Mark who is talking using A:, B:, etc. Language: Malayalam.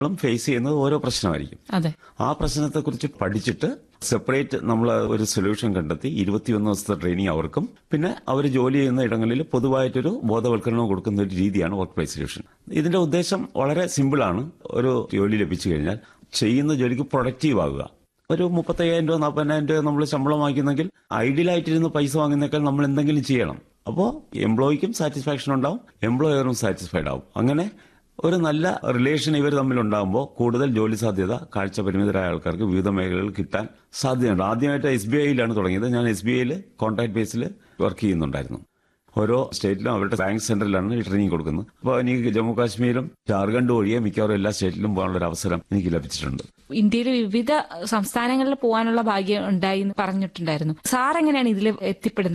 A: ഫേസ് ചെയ്യുന്നത് ഓരോ പ്രശ്നമായിരിക്കും
B: അതെ
A: ആ പ്രശ്നത്തെക്കുറിച്ച് പഠിച്ചിട്ട് സെപ്പറേറ്റ് നമ്മൾ ഒരു സൊല്യൂഷൻ കണ്ടെത്തി ഇരുപത്തിയൊന്ന് ദിവസത്തെ ട്രെയിനിങ് അവർക്കും പിന്നെ അവർ ജോലി ചെയ്യുന്ന ഇടങ്ങളിൽ പൊതുവായിട്ടൊരു ബോധവൽക്കരണം കൊടുക്കുന്ന ഒരു രീതിയാണ് വർക്ക് പ്ലേസ് സൊല്യൂഷൻ ഇതിന്റെ ഉദ്ദേശം വളരെ സിമ്പിളാണ് ഒരു ജോലി ലഭിച്ചു കഴിഞ്ഞാൽ ചെയ്യുന്ന ജോലിക്ക് പ്രൊഡക്റ്റീവ് ആകുക ഒരു മുപ്പത്തയ്യായിരം രൂപ നാൽപ്പതിനായിരം രൂപ നമ്മൾ ശമ്പളം വാങ്ങിക്കുന്നെങ്കിൽ ഐഡിയലായിട്ടിരുന്ന് പൈസ വാങ്ങുന്നേക്കാൾ നമ്മൾ എന്തെങ്കിലും ചെയ്യണം അപ്പോൾ എംപ്ലോയിക്കും സാറ്റിസ്ഫാക്ഷൻ ഉണ്ടാവും എംപ്ലോയറും സാറ്റിസ്ഫൈഡ് ആവും അങ്ങനെ ഒരു നല്ല റിലേഷൻ ഇവർ തമ്മിൽ ഉണ്ടാകുമ്പോൾ കൂടുതൽ ജോലി സാധ്യത കാഴ്ച പരിമിതരായ ആൾക്കാർക്ക് വിവിധ മേഖലകളിൽ കിട്ടാൻ സാധ്യതയുണ്ട് ആദ്യമായിട്ട് എസ് ബി ഐയിലാണ് തുടങ്ങിയത് ഞാൻ എസ് ബി ഐയിൽ കോൺട്രാക്ട് ബേസിൽ വർക്ക് ചെയ്യുന്നുണ്ടായിരുന്നു ഓരോ സ്റ്റേറ്റിലും അവരുടെ ബാങ്ക് സെന്ററിലാണ് ഈ ട്രെയിനിങ് കൊടുക്കുന്നത് അപ്പോൾ എനിക്ക് ജമ്മു കാശ്മീരും ജാർഖണ്ഡ് ഒഴികെ മിക്കവാറും എല്ലാ സ്റ്റേറ്റിലും പോകാനുള്ള ഒരു അവസരം എനിക്ക് ലഭിച്ചിട്ടുണ്ട്
B: ഇന്ത്യയിലെ വിവിധ സംസ്ഥാനങ്ങളിൽ പോകാനുള്ള ഭാഗ്യം ഉണ്ടായി എന്ന് പറഞ്ഞിട്ടുണ്ടായിരുന്നു സാർ എങ്ങനെയാണ് ഇതിൽ എത്തിപ്പെടുന്നത്